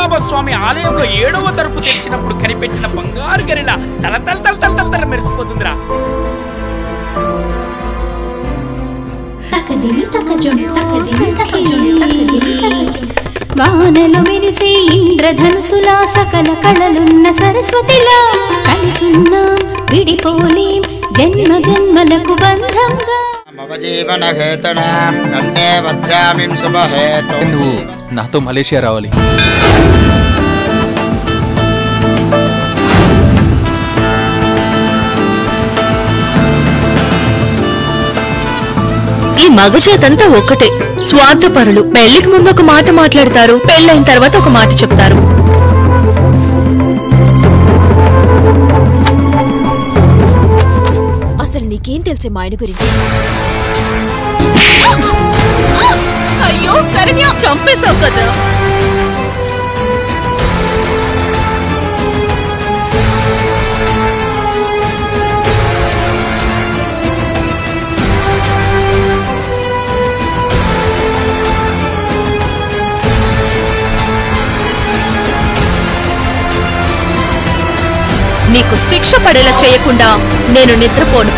పద్మనాభ స్వామి ఆలయంలో ఏడవ తలుపు తెరిచినప్పుడు కనిపెట్టిన బంగారు గరిల తల తల తల తల తల తల మెరిసిపోతుందిరా తకదిమి తకజుం తకదిమి తకజుం తకదిమి తకజుం వానలు మెరిసే ఇంద్రధనుసులా సకల కళలున్న సరస్వతిలా కలిసున్నాం విడిపోలేం జన్మ జన్మలకు బంధంగా మమ జీవన హేతన కన్నే వజ్రామిం శుభహేతు నువ్వు నాతో మలేషియా రావాలి ఈ మగ చేతంతా ఒక్కటే స్వార్థపరులు పెళ్లికి ముందు ఒక మాట మాట్లాడతారు పెళ్ళైన తర్వాత ఒక మాట చెప్తారు అసలు నీకేం తెలిసే మా ఆయన గురించి అయ్యో శరణ్య చంపేశావు కదా నీకు శిక్ష పడేలా చేయకుండా నేను నిద్రపోను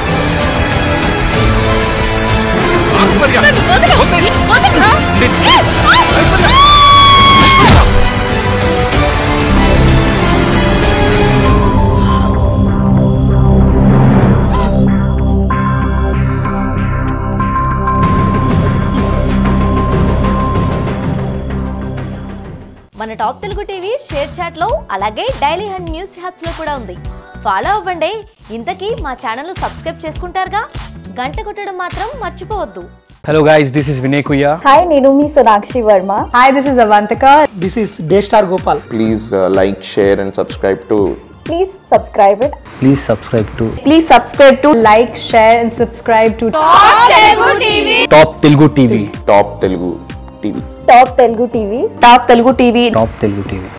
మన top Telugu TV share chat లో అలాగే డైలీ హండ్ న్యూస్ హ్యాప్స్ లో కూడా ఉంది ఫాలో అవ్వండి ఇంతకీ మా ఛానల్ సబ్స్క్రైబ్ చేసుకుంటారుగా గంట కొట్టడం మాత్రం మర్చిపోవద్దు Hello guys, this is Vinay Kuya. Hi నేను మీ Sonakshi Varma hi this is Avantika This is Daystar Gopal. please uh, like, share, and subscribe to please subscribe it Please subscribe to please subscribe to like share and subscribe to Top Telugu TV. Top Telugu TV. Top Telugu TV top Telugu TV Top Telugu TV.